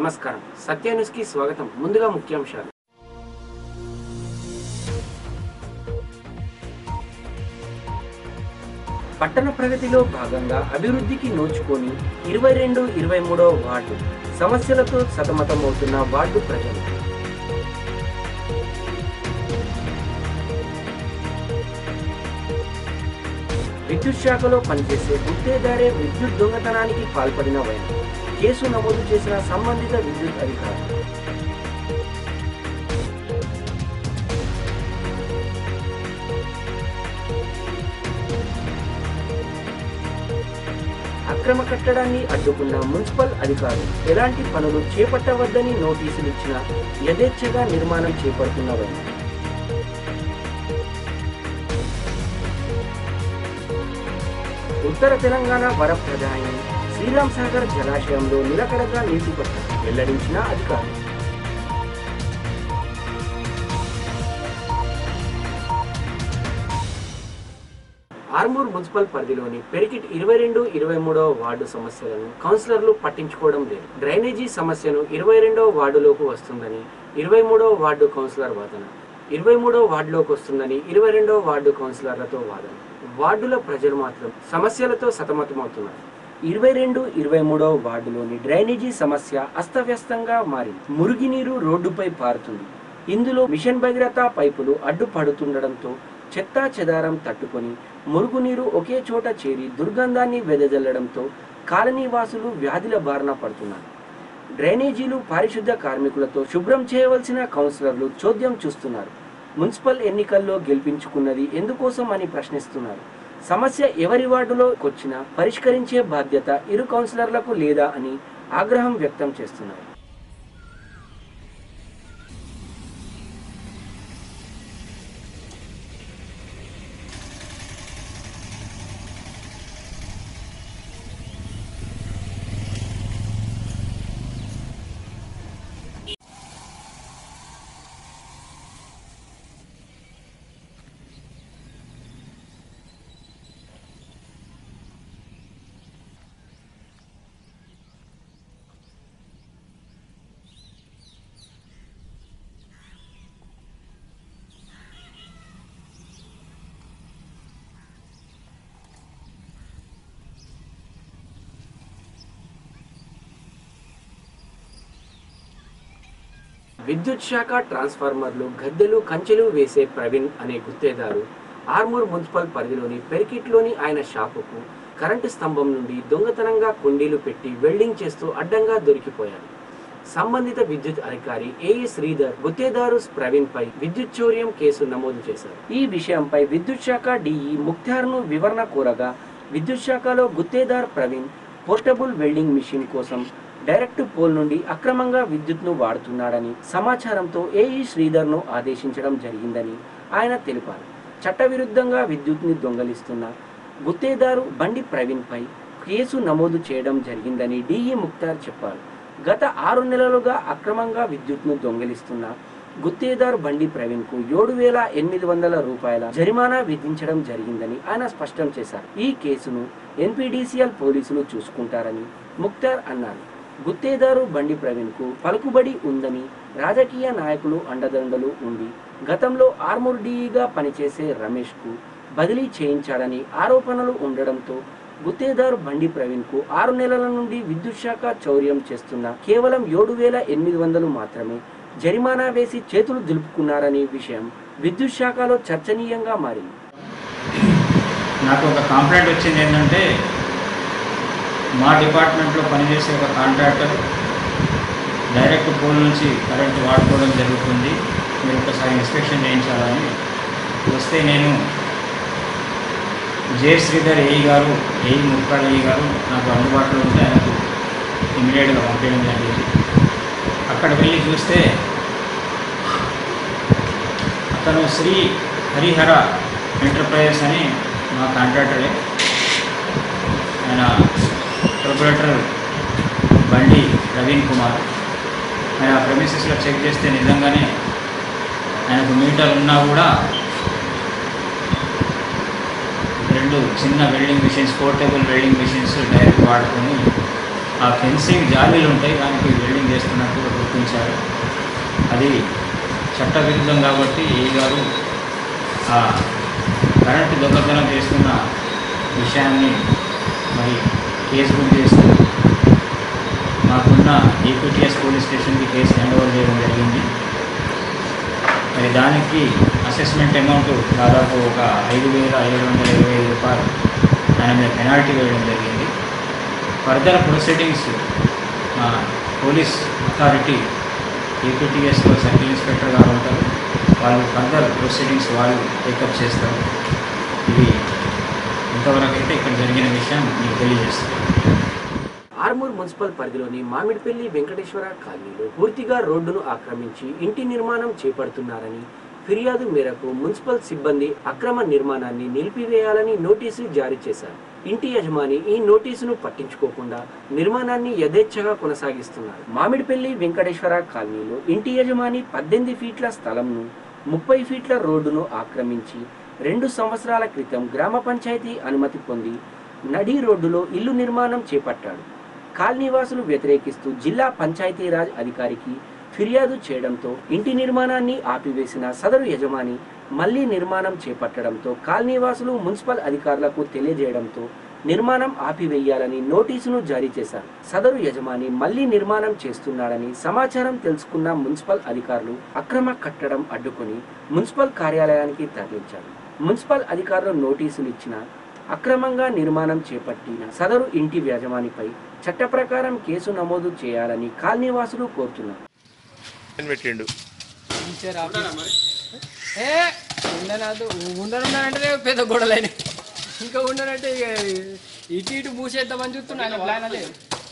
నమస్కారం సత్య న్యూస్ కి స్వాగతం ముందుగా ముఖ్యాంశాలు పట్టణ ప్రగతిలో భాగంగా అభివృద్ధికి నోచుకొని ఇరవై రెండు ఇరవై మూడవ వార్డు సమస్యలతో సతమతమవుతున్న వార్డు ప్రజలు విద్యుత్ శాఖలో పనిచేసే గుత్తేదారే విద్యుత్ దొంగతనానికి పాల్పడిన వైన కేసు నమోదు చేసిన సంబంధిత విద్యుత్ అధికారులు అక్రమ కట్టడాన్ని అడ్డుకున్న మున్సిపల్ అధికారులు ఎలాంటి పనులు చేపట్టవద్దని నోటీసులు ఇచ్చిన యథేచ్ఛగా నిర్మాణం చేపడుతున్నవని ఉత్తర తెలంగాణ వరప్రదాయిని శ్రీరామ్ సాగర్ జలాశయంలో నిలకడగా నీటి పట్ట వెల్లడించిన అధికారులు ఆర్మూర్ మున్సిపల్ పరిధిలోని పెరికిట్ ఇరవై రెండు ఇరవై మూడవ వార్డు సమస్యలను కౌన్సిలర్లు పట్టించుకోవడం లేదు డ్రైనేజీ సమస్యను ఇరవై రెండవ వార్డులోకి వస్తుందని ఇరవై మూడవ వార్డు కౌన్సిలర్ వాదన ఇరవై మూడవ వార్డులోకి వస్తుందని ఇరవై రెండవ వార్డు కౌన్సిలర్లతో వాదన వార్డుల ప్రజలు మాత్రం సమస్యలతో సతమతమవుతున్నారు ఇరవై రెండు ఇరవై మూడవ వార్డులోని డ్రైనేజీ సమస్య అస్తవ్యస్తంగా మారింది మురుగునీరు రోడ్డుపై పారుతుంది ఇందులో మిషన్ భగీరథ పైపులు అడ్డుపడుతుండడంతో చెత్తా చెదారం తట్టుకొని మురుగునీరు ఒకే చోట చేరి దుర్గంధాన్ని వెదజల్లడంతో కాలనీవాసులు వ్యాధుల బారిన పడుతున్నారు డ్రైనేజీలు పారిశుద్ధ కార్మికులతో శుభ్రం చేయవలసిన కౌన్సిలర్లు చోద్యం చూస్తున్నారు మున్సిపల్ ఎన్నికల్లో గెలిపించుకున్నది ఎందుకోసం అని ప్రశ్నిస్తున్నారు సమస్య ఎవరి వార్డులో వచ్చినా పరిష్కరించే బాధ్యత ఇరు కౌన్సిలర్లకు లేదా అని ఆగ్రహం వ్యక్తం చేస్తున్నారు విద్యుత్ శాఖ ట్రాన్స్ఫార్మర్లు గద్దెలు కంచెలు వేసే ప్రవీణ్ అనే గుత్తేదారు ఆర్మూర్ మున్సిపల్ పరిధిలోని పెరికిట్లోని ఆయన షాపుకు కరెంటు స్తంభం నుండి దొంగతనంగా కుండీలు పెట్టి వెల్డింగ్ చేస్తూ అడ్డంగా దొరికిపోయారు సంబంధిత విద్యుత్ అధికారి ఏఈ శ్రీధర్ గుత్తేదారు ప్రవీణ్ పై విద్యుత్ చౌర్యం కేసు నమోదు చేశారు ఈ విషయంపై విద్యుత్ శాఖ డిఈ ముఖ్తార్ను వివరణ కోరగా విద్యుత్ శాఖలో గుత్తేదార్ ప్రవీణ్ పోర్టబుల్ వెల్డింగ్ మిషన్ కోసం డైరెక్ట్ పోల్ నుండి అక్రమంగా విద్యుత్ను వాడుతున్నాడని సమాచారంతో ఏఈ శ్రీధర్ను ఆదేశించడం జరిగిందని ఆయన తెలిపారు చట్టవిరుద్ధంగా విద్యుత్ని దొంగలిస్తున్న గుత్తేదారు బండి ప్రవీణ్పై కేసు నమోదు చేయడం జరిగిందని డిఈ ముక్తార్ చెప్పారు గత ఆరు నెలలుగా అక్రమంగా విద్యుత్ను దొంగిలిస్తున్న గుత్తేదారు బండి ప్రవీణ్ కు ఏడు వేల ఎనిమిది వందల రూపాయల జరిమానా విధించడం జరిగిందని ఆయన స్పష్టం చేశారు ఈ కేసును ఎన్పిడిసిఎల్ పోలీసులు చూసుకుంటారని ముక్తార్ అన్నారు గుత్తేదారు బండి ప్రవీణ్ కు పలుకుబడి ఉందని రాజకీయ నాయకులు అండదండలు ఉండి గతంలో ఆర్మూర్ డిఈగా పనిచేసే రమేష్ కు బదిలీ చేయించాడని ఆరోపణలు ఉండడంతో గుత్తేదారు బండి ప్రవీణ్ కు ఆరు నెలల నుండి విద్యుత్ శాఖ చౌర్యం చేస్తున్న కేవలం ఏడు వేల ఎనిమిది వందలు మాత్రమే జరిమానా వేసి చేతులు దులుపుకున్నారనే విషయం విద్యుత్ శాఖలో చర్చనీయంగా మారింది నాకు ఒక కంప్లైంట్ వచ్చింది ఏంటంటే మా డిపార్ట్మెంట్లో పనిచేసే ఒక కాంట్రాక్టర్ డైరెక్ట్ పోల్ నుంచి కరెంట్ వాడుకోవడం జరుగుతుంది మీరు ఒకసారి ఇన్స్పెక్షన్ చేయించాలని వస్తే నేను జే శ్రీధర్ ఏఈ గారు ఏఈ ముక్కాల్ ఏఈ గారు నాకు అందుబాటులో ఉంటే ఆయనకు ఇమీడియట్గా పంపించడం జరిగింది అక్కడ వెళ్ళి చూస్తే అతను శ్రీ హరిహర ఎంటర్ప్రైజెస్ అని మా కాంట్రాక్టరే ఆయన ప్రొపరేటర్ బండి ప్రవీణ్ కుమార్ ఆయన ప్రెమిసెస్లో చెక్ చేస్తే నిజంగానే ఆయనకు మీటర్ ఉన్నా కూడా రెండు చిన్న welding machines portable welding machines direct వాడుకొని ఆ ఫెన్సింగ్ జాలీలు ఉంటాయి దానికి వెల్డింగ్ చేస్తున్నట్టు గుర్తించారు అది చట్టవిరుద్ధం కాబట్టి ఏ గారు ఆ కరెంటు దొంగతనం చేస్తున్న విషయాన్ని మరి కేసు బుక్ చేస్తూ మాకున్న ఈపీటీఎస్ పోలీస్ స్టేషన్కి కేసు హ్యాండ్ ఓవర్ చేయడం జరిగింది మరి దానికి అసెస్మెంట్ అమౌంట్ దాదాపు ఒక ఐదు వేల ఏడు వందల ఇరవై ఐదు రూపాయలు ఆయన మీద పెనాల్టీ వేయడం జరిగింది ఫర్దర్ ప్రొసీడింగ్స్ మా పోలీస్ అథారిటీ ఏపీటీఎస్లో సర్కిల్ ఇన్స్పెక్టర్ గారు ఉంటారు వాళ్ళు ఫర్దర్ ప్రొసీడింగ్స్ వాళ్ళు టేకప్ చేస్తారు ఇది ఇంతవరకు అయితే ఇక్కడ జరిగిన విషయం మీకు తెలియజేస్తాను ఆర్మూర్ మున్సిపల్ పరిధిలోని మామిడిపల్లి వెంకటేశ్వర కాలనీలో పూర్తిగా రోడ్డును ఆక్రమించి ఇంటి నిర్మాణం చేపడుతున్నారని ఫిర్యాదు మేరకు మున్సిపల్ సిబ్బంది అక్రమ నిర్మాణాన్ని నిలిపివేయాలని నోటీసు జారీ చేశారు ఇంటి యజమాని ఈ నోటీసును పట్టించుకోకుండా నిర్మాణాన్ని యథేచ్ఛగా కొనసాగిస్తున్నారు మామిడిపల్లి వెంకటేశ్వర కాలనీలో ఇంటి యజమాని పద్దెనిమిది ఫీట్ల స్థలంను ముప్పై ఫీట్ల రోడ్డును ఆక్రమించి రెండు సంవత్సరాల క్రితం గ్రామ పంచాయతీ అనుమతి పొంది నడి రోడ్డులో ఇల్లు నిర్మాణం చేపట్టాడు కాలనీవాసులు వ్యతిరేకిస్తూ జిల్లా పంచాయతీరాజ్ అధికారికి ఫిర్యాదు చేయడంతో ఇంటి నిర్మాణాన్ని ఆపివేసిన సదరు యజమాని మళ్లీ నిర్మాణం చేపట్టడంతో కాలనీవాసులు మున్సిపల్ అధికారులకు తెలియజేయడంతో నిర్మాణం ఆపివేయాలని నోటీసును జారీ చేశారు సదరు యజమాని మళ్లీ నిర్మాణం చేస్తున్నాడని సమాచారం తెలుసుకున్న మున్సిపల్ అధికారులు అక్రమ కట్టడం అడ్డుకొని మున్సిపల్ కార్యాలయానికి తరలించారు మున్సిపల్ అధికారులు నోటీసులు ఇచ్చిన అక్రమంగా నిర్మాణం చేపట్టిన సదరు ఇంటి యజమానిపై చట్ట ప్రకారం కేసు నమోదు చేయాలని కాలనీవాసులు కోరుతున్నారు అని పెట్టిండు ఇచ్చారు ఆఫీస్. ఏ ఉండనాదు ఉండనున్నానంటే పెద్ద గొడవలైన ఇంకా ఉండనంటే ఇక ఇటు ఇటు మూసేద్దామని చూస్తున్నా ఆయన ప్లాన్ అదే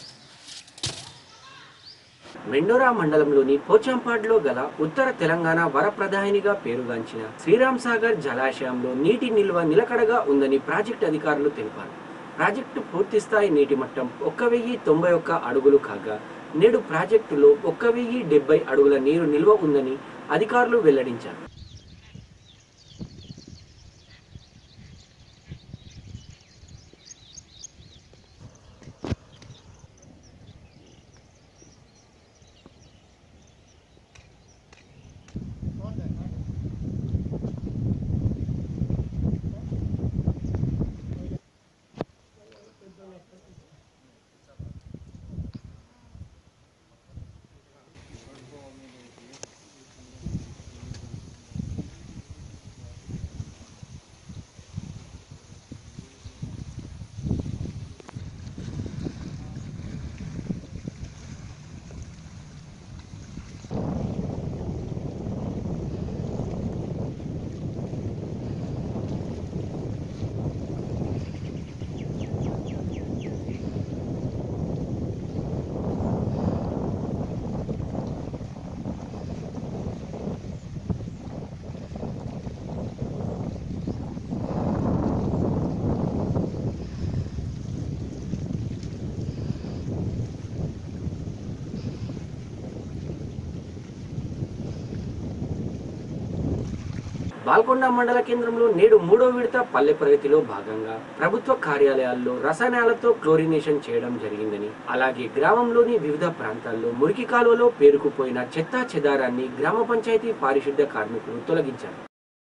మెండోరా మండలంలోని పోచంపాడ్లో గల ఉత్తర తెలంగాణ వరప్రధానిగా పేరుగాంచిన శ్రీరామ్ సాగర్ జలాశయంలో నీటి నిల్వ నిలకడగా ఉందని ప్రాజెక్టు అధికారులు తెలిపారు ప్రాజెక్టు పూర్తిస్థాయి నీటి మట్టం ఒక్క వెయ్యి తొంభై ఒక్క అడుగులు కాగా నేడు ప్రాజెక్టులో ఒక్క వెయ్యి డెబ్బై అడుగుల నీరు నిల్వ ఉందని అధికారులు వెల్లడించారు బాల్కొండ మండల కేంద్రంలో నేడు మూడో విడత పల్లె ప్రగతిలో భాగంగా ప్రభుత్వ కార్యాలయాల్లో రసాయనాలతో క్లోరినేషన్ చేయడం జరిగిందని అలాగే గ్రామంలోని వివిధ ప్రాంతాల్లో మురికి కాలువలో పేరుకుపోయిన చెత్తా చెదారాన్ని గ్రామ పంచాయతీ పారిశుద్ధ కార్మికులు తొలగించారు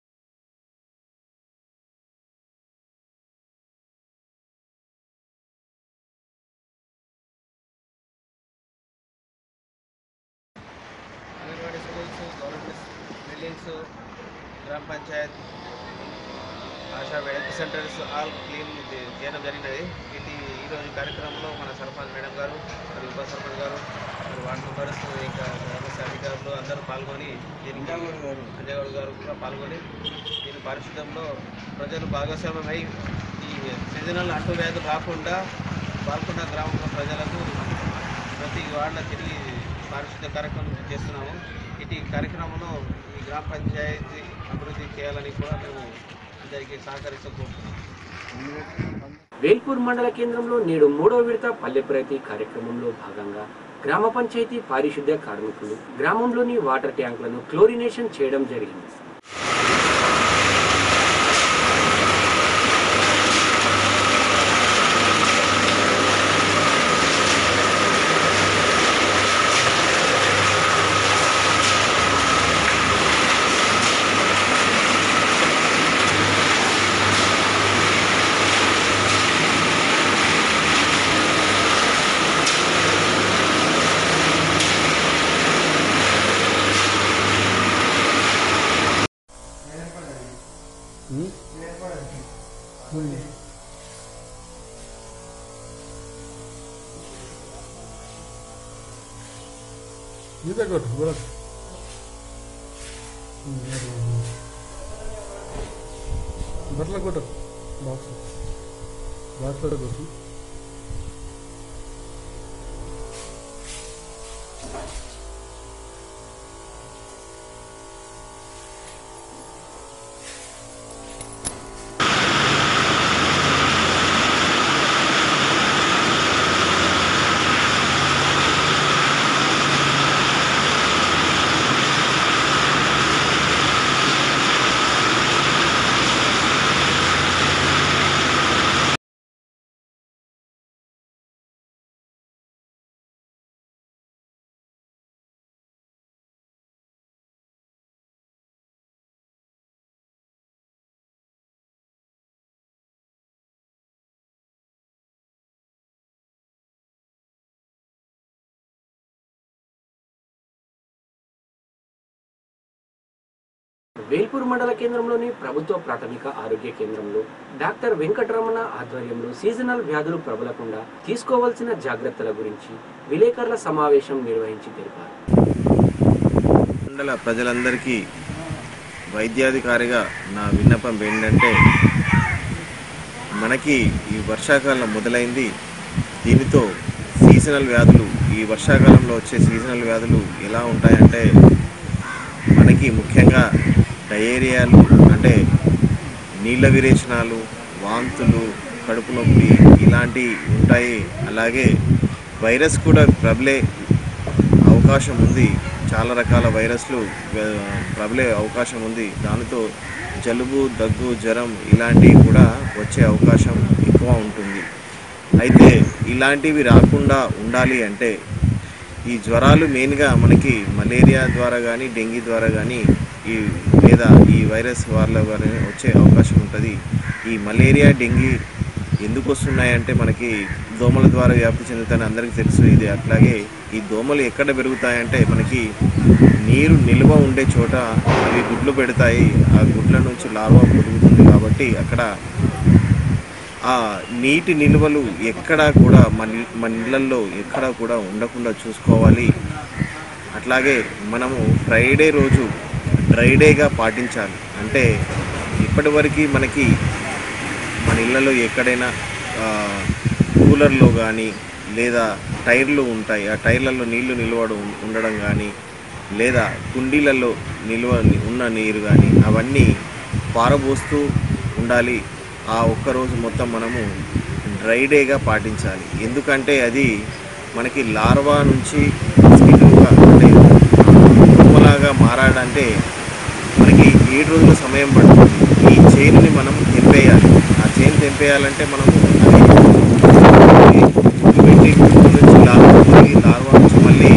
అంగన్వాడీ స్కూల్స్ గవర్నమెంట్ బిల్డింగ్స్ గ్రామ panchayat ASHA health centres all clean చే- చేయడం జరిగినది ఇది ఈరోజు కార్యక్రమంలో మన సర్పంచ్ మేడం గారు మరియు ఉప సర్పంచ్ గారు మరి వార్డు మెంబర్స్ ఇంకా గ్రామస్థాయి అధికారులు అందరూ పాల్గొని దీనికి అంజయ్ గౌడ్ గారు కూడా పాల్గొని దీని పారిశుద్ధ్యంలో ప్రజలు భాగస్వామ్యమై ఈ సీజనల్ అంటువ్యాధులు రాకుండా పాల్గొన్న గ్రామంలో ప్రజలకు ప్రతి వాళ్ళ తిరిగి పారిశుద్ధ కార్యక్రమం చేస్తున్నాము ఇటు ఈ కార్యక్రమంలో ఈ గ్రామ పంచాయతీ అభివృద్ధి చేయాలని కూడా మేము అందరికీ సహకరిస్తూ కోరుతున్నాము వేల్పూర్ మండల కేంద్రంలో నేడు మూడో విడత పల్లె ప్రగతి కార్యక్రమంలో భాగంగా గ్రామ పంచాయతీ పారిశుద్ధ్య కార్మికులు గ్రామంలోని వాటర్ ట్యాంకులను క్లోరినేషన్ చేయడం జరిగింది ఇదే కొట్టు కూడా బట్టల కొట్టు బాక్స్ బాక్స్లో కొట్టు వేల్పూర్ మండల కేంద్రంలోని ప్రభుత్వ ప్రాథమిక ఆరోగ్య కేంద్రంలో డాక్టర్ వెంకటరమణ ఆధ్వర్యంలో సీజనల్ వ్యాధులు ప్రబలకుండా తీసుకోవాల్సిన జాగ్రత్తల గురించి విలేకరుల సమావేశం నిర్వహించి తెలిపారు మండల ప్రజలందరికీ వైద్యాధికారిగా నా విన్నపం ఏంటంటే మనకి ఈ వర్షాకాలం మొదలైంది దీనితో సీజనల్ వ్యాధులు ఈ వర్షాకాలంలో వచ్చే సీజనల్ వ్యాధులు ఎలా ఉంటాయంటే మనకి ముఖ్యంగా డయేరియాలు అంటే నీళ్ళ విరేచనాలు వాంతులు కడుపు నొప్పి ఇలాంటివి ఉంటాయి అలాగే వైరస్ కూడా ప్రబలే అవకాశం ఉంది చాలా రకాల వైరస్లు ఆ, ప్రబలే అవకాశం ఉంది దానితో జలుబు దగ్గు జ్వరం ఇలాంటివి కూడా వచ్చే అవకాశం ఎక్కువ ఉంటుంది అయితే ఇలాంటివి రాకుండా ఉండాలి అంటే ఈ జ్వరాలు మెయిన్గా మనకి మలేరియా ద్వారా కానీ డెంగీ ద్వారా కానీ ఈ లేదా ఈ వైరస్ వాళ్ళ కానీ వచ్చే అవకాశం ఉంటుంది ఈ మలేరియా డెంగీ ఎందుకు వస్తున్నాయంటే మనకి దోమల ద్వారా వ్యాప్తి చెందుతాయని అందరికీ తెలుసు ఇది అట్లాగే ఈ దోమలు ఎక్కడ పెరుగుతాయంటే మనకి నీరు నిల్వ ఉండే చోట అవి గుడ్లు పెడతాయి ఆ గుడ్ల నుంచి లార్వా పెరుగుతుంది కాబట్టి అక్కడ ఆ నీటి నిల్వలు ఎక్కడా కూడా మన ఇ- మన ఇళ్ళల్లో ఎక్కడా కూడా ఉండకుండా చూసుకోవాలి అట్లాగే మనము ఫ్రైడే రోజు డ్రై డేగా పాటించాలి అంటే ఇప్పటివరకు మనకి మన ఇళ్ళలో ఎక్కడైనా ఆ, కూలర్లో కానీ లేదా టైర్లు ఉంటాయి ఆ టైర్లలో నీళ్లు నిల్వడం ఉండడం కానీ లేదా కుండీలలో నిల్వ ఉన్న నీరు కానీ అవన్నీ పారబోస్తూ ఉండాలి ఆ ఒక్కరోజు మొత్తం మనము డ్రై డేగా పాటించాలి ఎందుకంటే అది మనకి లార్వా నుంచి మస్కిటోగా అంటే దోమలాగా మారాడంటే మనకి ఏడు రోజుల సమయం పడుతుంది ఈ చైన్ని మనం తెంపేయాలి ఆ చైన్ తెంపేయాలంటే మనము అది గుడ్లు పెట్టి గుడ్డు నుంచి లార్వా పెరిగి లార్వా నుంచి మళ్ళీ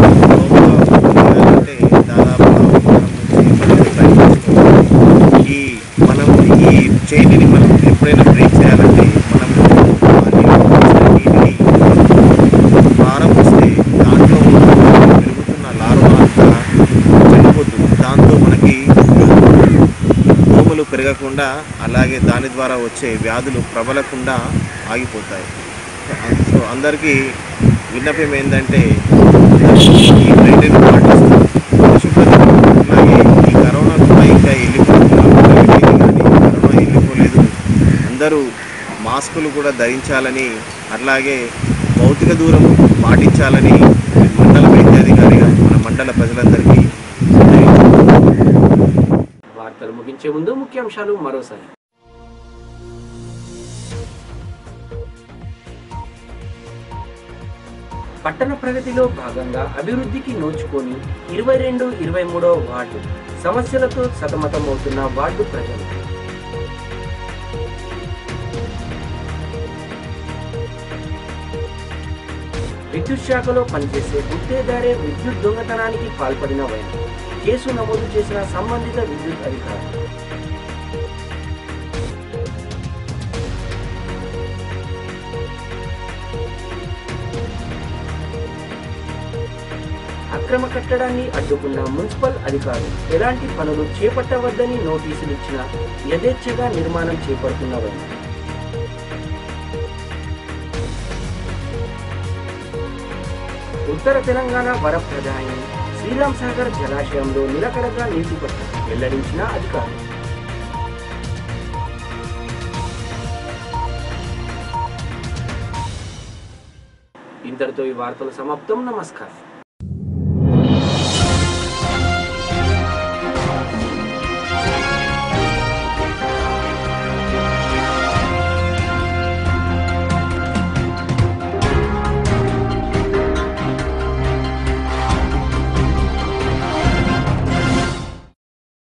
దోమ పెరగాలంటే దాదాపు ఒక వారం నుంచి పది రోజులు టైం తీసుకోవాలి. ఈ మనం ఈ చైన్ని మనం ఎప్పుడైనా బ్రేక్ చేయాలంటే మనం ఆ నీళ్ళు పోసిన నీటిని ప్రారంభిస్తే దాంట్లో ఉన్న పెరుగుతున్న లార్వా అంతా చనిపోతుంది దాంతో మనకి దోమలు పెరగకుండా అలాగే దాని ద్వారా వచ్చే వ్యాధులు ప్రబలకుండా ఆగిపోతాయి సో అందరికీ విన్నపం ఏంటంటే ఈ బ్రైడెన్ పాటిస్తూ పరిశుభ్రత అలాగే ఈ కరోనా కూడా ఇంకా వెళ్ళిపోతుంది కానీ కరోనా వెళ్ళిపోలేదు అందరూ మాస్కులు కూడా ధరించాలని అట్లాగే భౌతిక దూరం పాటించాలని మండల వైద్యాధికారిగా మన మండల ప్రజలందరికీ వార్తలు ముగించే ముందు ముఖ్యాంశాలు మరోసారి పట్టణ ప్రగతిలో భాగంగా అభివృద్ధికి నోచుకొని ఇరవై రెండు ఇరవై మూడవ వార్డు సమస్యలతో సతమతమవుతున్న వార్డు ప్రజలు విద్యుత్ శాఖలో పనిచేసే గుత్తేదారే విద్యుత్ దొంగతనానికి పాల్పడిన వైన కేసు నమోదు చేసిన సంబంధిత విద్యుత్ అధికారులు అక్రమ కట్టడాన్ని అడ్డుకున్న మున్సిపల్ అధికారులు ఎలాంటి పనులు చేపట్టవద్దని నోటీసులు ఇచ్చిన యథేచ్ఛగా నిర్మాణం చేపడుతున్నవని ఉత్తర తెలంగాణ వరప్రదాయం శ్రీరామ్ సాగర్ జలాశయంలో నిలకడగా నీటి పట్టు వెల్లడించిన అధికారులు ఇంతటితో ఈ వార్తలు సమాప్తం నమస్కారం